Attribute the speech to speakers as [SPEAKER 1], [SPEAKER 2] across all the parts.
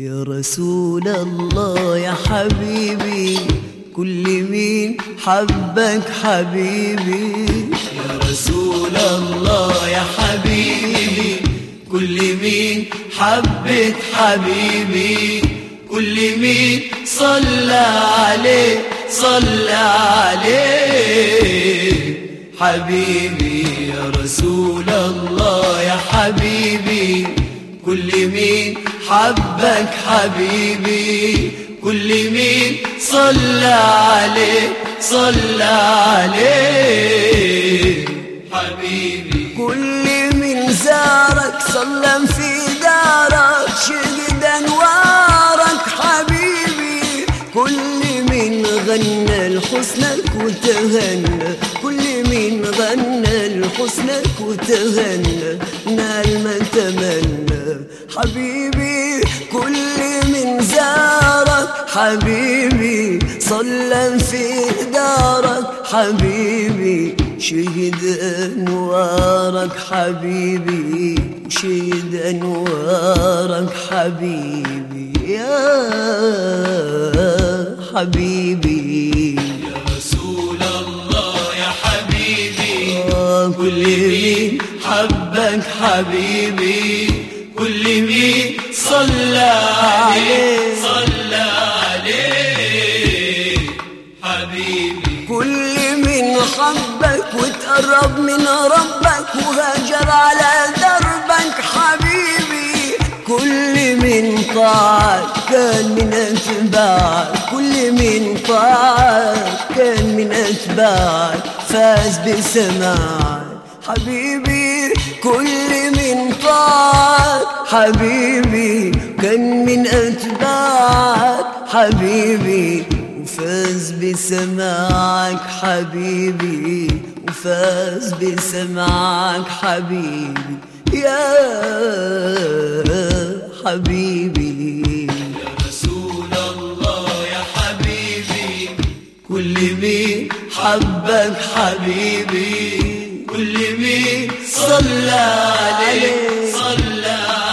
[SPEAKER 1] يا رسول الله يا حبيبي كل مين حبك حبيبي
[SPEAKER 2] يا رسول الله يا حبيبي كل مين حبت حبيبي كل مين صلى عليه صلى عليه حبيبي يا رسول الله يا حبيبي كل مين حبك حبيبي كل مين صلى عليه صلى عليه حبيبي
[SPEAKER 1] كل من زارك صلى في دارك شهد انوارك حبيبي كل من غنى لحسنك وتهنى كل من غنى لحسنك وتهنى نال ما تمنى حبيبي كل من زارك حبيبي صلى في دارك حبيبي شهد انوارك حبيبي شهد انوارك حبيبي يا حبيبي
[SPEAKER 2] يا رسول الله يا حبيبي
[SPEAKER 1] آه،
[SPEAKER 2] كل مين حبك حبيبي كل مين صلى عليه صلى عليه حبيبي
[SPEAKER 1] كل من حبك وتقرب من ربك وهاجر على دربك حبيبي كل من طاعك كان من اتباعك كل من طاعك كان من اتباعك فاز بسماعك حبيبي كل من طاعك حبيبي كان من اتباعك حبيبي وفاز بسماعك حبيبي وفاز بسماعك حبيبي يا حبيبي
[SPEAKER 2] يا رسول الله يا حبيبي كل مين حبك حبيبي كل مين صلى عليه صلى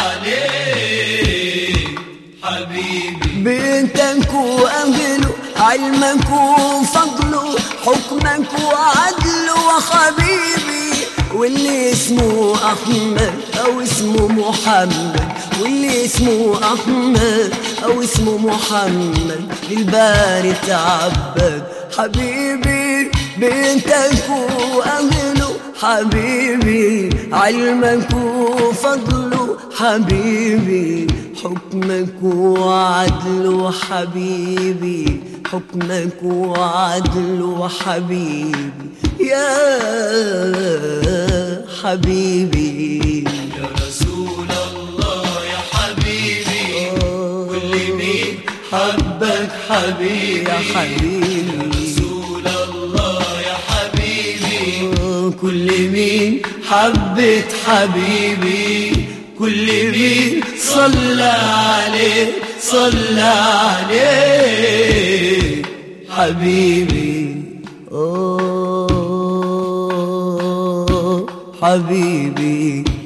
[SPEAKER 2] عليه حبيبي
[SPEAKER 1] بنتك واهله علمك وفضله حكمك وعدله وحبيبي واللي اسمه احمد او اسمه محمد واللي اسمه احمد او اسمه محمد للباري تعبد حبيبي بنتك واهله حبيبي علمك وفضله حبيبي حكمك وعدله حبيبي حكمك وعدله حبيبي يا حبيبي
[SPEAKER 2] يا رسول الله يا حبيبي كل مين حبك حبيبي
[SPEAKER 1] يا حبيبي
[SPEAKER 2] رسول الله يا حبيبي كل مين حبت حبيبي كل مين صلى عليه صلى عليه حبيبي
[SPEAKER 1] أوه حبيبي